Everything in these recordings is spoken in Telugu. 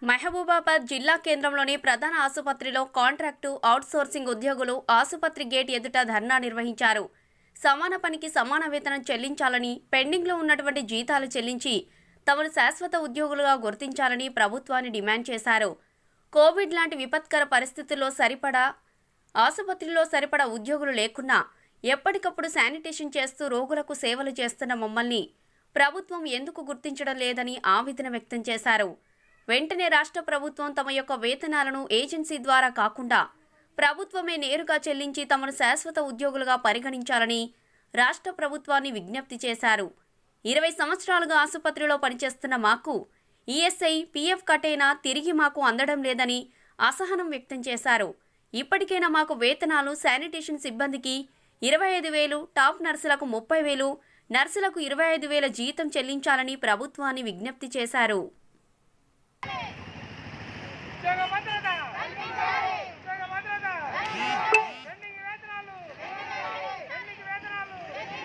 మహబూబాబాద్ జిల్లా కేంద్రంలోని ప్రధాన ఆసుపత్రిలో కాంట్రాక్టు అవుట్సోర్సింగ్ ఉద్యోగులు ఆసుపత్రి గేట్ ఎదుట ధర్నా నిర్వహించారు సమాన పనికి సమాన వేతనం చెల్లించాలని పెండింగ్లో ఉన్నటువంటి జీతాలు చెల్లించి తమను శాశ్వత ఉద్యోగులుగా గుర్తించాలని ప్రభుత్వాన్ని డిమాండ్ చేశారు కోవిడ్ లాంటి విపత్కర పరిస్థితుల్లో సరిపడా ఆసుపత్రిలో సరిపడా ఉద్యోగులు లేకున్నా ఎప్పటికప్పుడు శానిటేషన్ చేస్తూ రోగులకు సేవలు చేస్తున్న మమ్మల్ని ప్రభుత్వం ఎందుకు గుర్తించడం లేదని ఆవేదన వ్యక్తం చేశారు వెంటనే రాష్ట్ర ప్రభుత్వం తమ యొక్క వేతనాలను ఏజెన్సీ ద్వారా కాకుండా ప్రభుత్వమే నేరుగా చెల్లించి తమను శాశ్వత ఉద్యోగులుగా పరిగణించాలని రాష్ట్ర ప్రభుత్వాన్ని విజ్ఞప్తి చేశారు ఇరవై సంవత్సరాలుగా ఆసుపత్రిలో పనిచేస్తున్న మాకు ఈఎస్ఐ పీఎఫ్ కటైనా తిరిగి మాకు అందడం లేదని అసహనం వ్యక్తం చేశారు ఇప్పటికైనా మాకు వేతనాలు శానిటేషన్ సిబ్బందికి ఇరవై ఐదు వేలు టాప్ నర్సులకు ముప్పై వేలు నర్సులకు ఇరవై ఐదు వేల జీతం చెల్లించాలని ప్రభుత్వాన్ని విజ్ఞప్తి చేశారు ఉద్యోగ భద్రత ఉద్యోగ భద్రత పెండింగ్ వేతనాలు పెండింగ్ వేతనాలు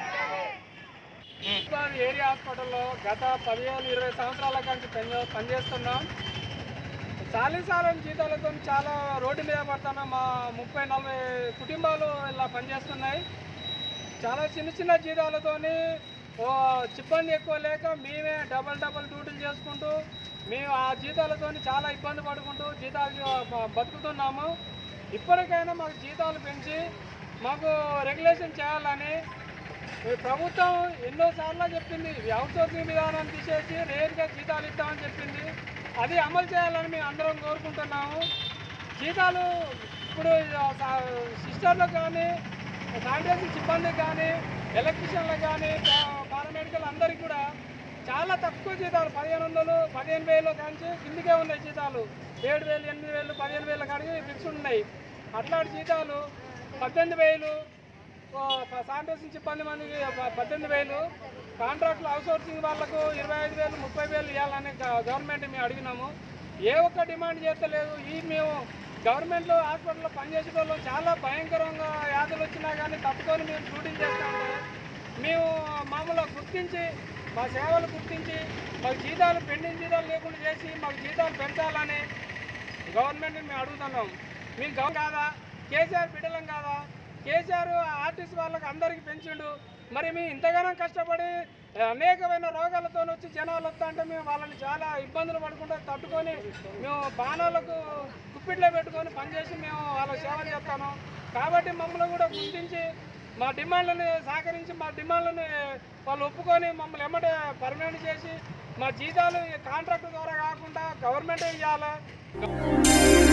ఉస్మాన్ ఏరియా హాస్పిటల్లో గత పదిహేను ఇరవై సంవత్సరాల కంటే పని పనిచేస్తున్నాం చాలీసాలం జీతాలతో చాలా రోడ్డు మీద పడుతున్నాం మా ముప్పై నలభై కుటుంబాలు ఇలా పనిచేస్తున్నాయి చాలా చిన్న చిన్న జీతాలతోని ఓ సిబ్బంది ఎక్కువ లేక మేమే డబల్ డబల్ డ్యూటీలు చేసుకుంటూ మేము ఆ జీతాలతోని చాలా ఇబ్బంది పడుకుంటూ జీతాలు బ- బతుకుతున్నాము ఇప్పటికైనా మాకు జీతాలు పెంచి మాకు రెగ్యులేషన్ చేయాలని ఈ ప్రభుత్వం ఎన్నోసార్లు చెప్పింది అవుట్సోర్సింగ్ విధానాన్ని తీసేసి రేరుగా జీతాలు ఇస్తామని చెప్పింది అది అమలు చేయాలని మేము అందరం కోరుకుంటున్నాము జీతాలు ఇప్పుడు సిస్టర్లకు కానీ శానిటైజర్ సిబ్బంది కానీ ఎలక్ట్రీషియన్లకు కానీ పారామెడికల్ అందరికీ కూడా చాలా తక్కువ జీతాలు పదిహేను వందలు పదిహేను వేలు కానీ కిందికే ఉన్నాయి జీతాలు ఏడు వేలు ఎనిమిది వేలు పదిహేను వేల కాడికి ఫిక్స్ ఉన్నాయి అట్లాంటి జీతాలు పద్దెనిమిది వేలు ఓ ప- శానిటైజేషన్ సిబ్బంది మందికి ప- పద్దెనిమిది వేలు కాంట్రాక్టులు అవుట్సోర్సింగ్ వాళ్ళకు ఇరవై ఐదు వేలు ముప్పై వేలు ఇవ్వాలని గ- గవర్నమెంట్ మేము అడిగినాము ఏ ఒక్క డిమాండ్ చేస్తలేదు ఈ మేము గవర్నమెంట్లో హాస్పిటల్లో పనిచేసే వాళ్ళు చాలా భయంకరంగా వ్యాధులు వచ్చినా కానీ తప్పుకొని మేము డ్యూటీలు చేస్తామంటే మేము మామూలుగా గుర్తించి మా సేవలు గుర్తించి మాకు జీతాలు పెండింగ్ జీతాలు లేకుండా చేసి మాకు జీతాలు పెంచాలని గవర్నమెంట్ని మేము అడుగుతున్నాం మేము గవ కాదా కేసీఆర్ బిడ్డలం కాదా కేసీఆర్ ఆర్టీసీ వాళ్ళకి అందరికీ పెంచిండు మరి మేము ఇంతగానో కష్టపడి అనేకమైన రోగాలతో వచ్చి జనాలు వస్తా అంటే మేము వాళ్ళని చాలా ఇబ్బందులు పడుకుంటూ తట్టుకొని మేము బాణాలకు కుప్పిట్లో పెట్టుకొని పనిచేసి మేము వాళ్ళ సేవ చేస్తాను కాబట్టి మమ్మల్ని కూడా గుర్తించి మా డిమాండ్లను సహకరించి మా డిమాండ్లను వాళ్ళు ఒప్పుకొని మమ్మల్ని ఎమ్మటే పర్మనెంట్ చేసి మా జీతాలు కాంట్రాక్ట్ ద్వారా కాకుండా గవర్నమెంటే ఇవ్వాలి